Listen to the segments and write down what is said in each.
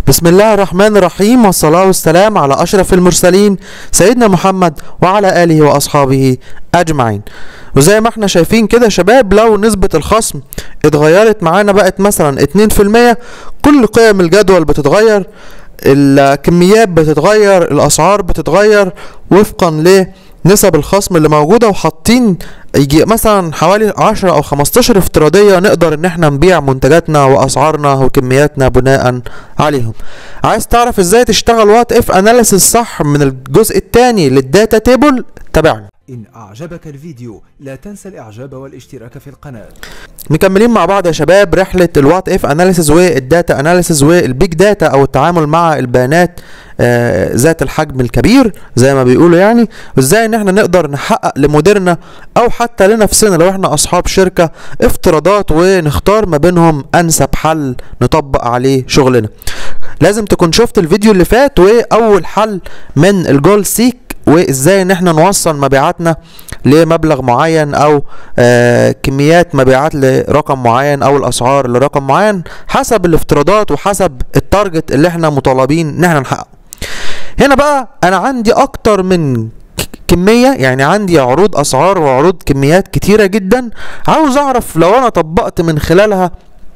بسم الله الرحمن الرحيم والصلاة والسلام على أشرف المرسلين سيدنا محمد وعلى آله وأصحابه أجمعين وزي ما احنا شايفين كده يا شباب لو نسبة الخصم اتغيرت معانا بقت مثلا 2% كل قيم الجدول بتتغير الكميات بتتغير الأسعار بتتغير وفقا لنسب الخصم اللي موجودة وحاطين يجي مثلا حوالي 10 او 15 افتراضية نقدر ان احنا نبيع منتجاتنا واسعارنا وكمياتنا بناء عليهم عايز تعرف ازاي تشتغل وات اف اناليسيس صح من الجزء الثاني للداتا تيبل تابعني إن أعجبك الفيديو لا تنسى الإعجاب والاشتراك في القناة مكملين مع بعض يا شباب رحلة الوات اف اناليسيس والداتا اناليسيس والبيج داتا او التعامل مع البيانات آه ذات الحجم الكبير زي ما بيقولوا يعني وازاي ان احنا نقدر نحقق لمديرنا او حتى لنفسنا لو احنا اصحاب شركة افتراضات ونختار ما بينهم انسب حل نطبق عليه شغلنا لازم تكون شفت الفيديو اللي فات واول حل من الجول سيك وازاي ان احنا نوصل مبيعاتنا لمبلغ معين او آه كميات مبيعات لرقم معين او الاسعار لرقم معين حسب الافتراضات وحسب التارجت اللي احنا مطالبين ان احنا نحققه هنا بقى انا عندي اكتر من كمية يعني عندي عروض اسعار وعروض كميات كتيرة جدا عاوز اعرف لو انا طبقت من خلالها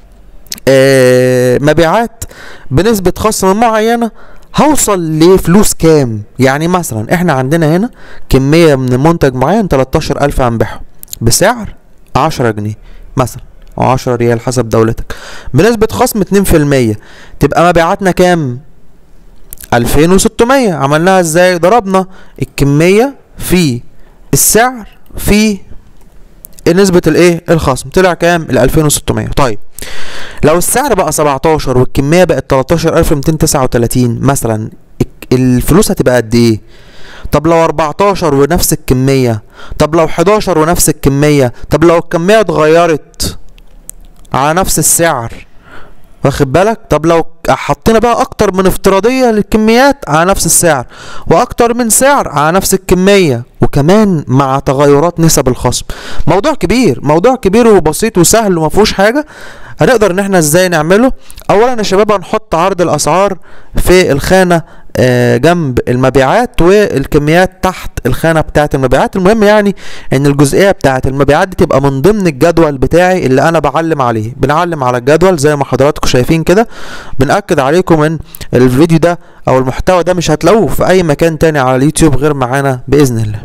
آه مبيعات بنسبة خصم معينة هوصل لفلوس كام يعني مثلا احنا عندنا هنا كمية من منتج معين 13000 هنبيعه بسعر 10 جنيه مثلا او 10 ريال حسب دولتك بنسبة خصم 2% تبقى مبيعاتنا كام 2600 عملناها ازاي ضربنا الكمية في السعر في نسبة الايه الخصم طلع كام ال 2600 طيب لو السعر بقى 17 والكمية بقت 13239 مثلا الفلوس هتبقى قد ايه طب لو 14 ونفس الكمية طب لو 11 ونفس الكمية طب لو الكمية اتغيرت على نفس السعر واخد بالك طب لو حطينا بقى اكتر من افتراضية للكميات على نفس السعر واكتر من سعر على نفس الكمية وكمان مع تغيرات نسب الخصم موضوع كبير موضوع كبير وبسيط وسهل وما فيهوش حاجة هنقدر ان احنا ازاي نعمله اولا يا شباب هنحط عرض الاسعار في الخانة آه جنب المبيعات والكميات تحت الخانة بتاعة المبيعات المهم يعني ان الجزئية بتاعة المبيعات دي تبقى من ضمن الجدول بتاعي اللي انا بعلم عليه بنعلم على الجدول زي ما حضراتكم شايفين كده بنأكد عليكم ان الفيديو ده او المحتوى ده مش هتلاقوه في اي مكان تاني على اليوتيوب غير معانا باذن الله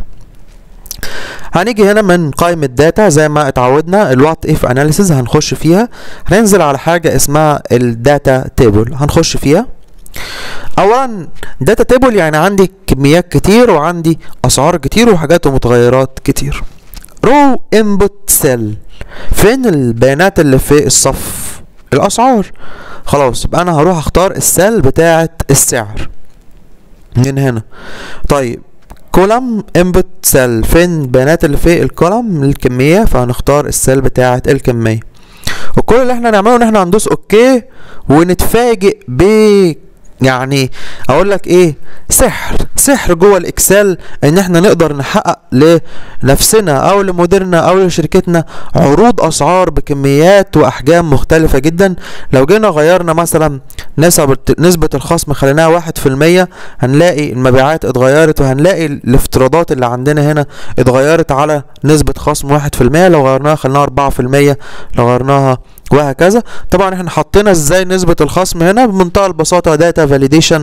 هنيجي هنا من قائمة داتا زي ما اتعودنا الوات اف اناليسيز هنخش فيها هننزل على حاجة اسمها الداتا تيبل هنخش فيها اولا داتا تيبل يعني عندي كميات كتير وعندي اسعار كتير وحاجات ومتغيرات كتير رو انبوت سيل فين البيانات اللي في الصف الاسعار خلاص يبقى انا هروح اختار السيل بتاعه السعر من هنا طيب كولم انبوت سيل فين البيانات اللي في الكولم الكميه فهنختار السيل بتاعه الكميه وكل اللي احنا نعمله ان احنا هندوس اوكي ونتفاجئ ب يعني اقول لك ايه سحر سحر جوه الاكسل ان احنا نقدر نحقق لنفسنا او لمديرنا او لشركتنا عروض اسعار بكميات واحجام مختلفه جدا لو جينا غيرنا مثلا نسب نسبة الخصم خليناها واحد في المية هنلاقي المبيعات اتغيرت وهنلاقي الافتراضات اللي عندنا هنا اتغيرت على نسبة خصم واحد في المية لو غيرناها خليناها أربعة في المية لو غيرناها وهكذا طبعا احنا حطينا ازاي نسبة الخصم هنا بمنتهى البساطة داتا فاليديشن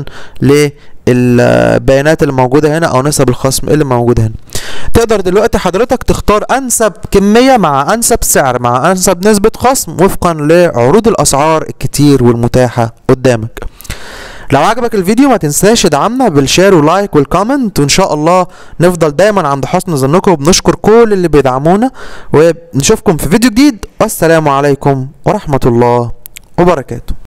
للبيانات اللي موجودة هنا او نسب الخصم اللي موجودة هنا تقدر دلوقتي حضرتك تختار انسب كمية مع انسب سعر مع انسب نسبة خصم وفقا لعروض الاسعار الكتير والمتاحة قدامك لو عجبك الفيديو ما تنساش تدعمنا بالشير واللايك والكومنت وان شاء الله نفضل دايما عند حسن ظنكم وبنشكر كل اللي بيدعمونا ونشوفكم في فيديو جديد والسلام عليكم ورحمة الله وبركاته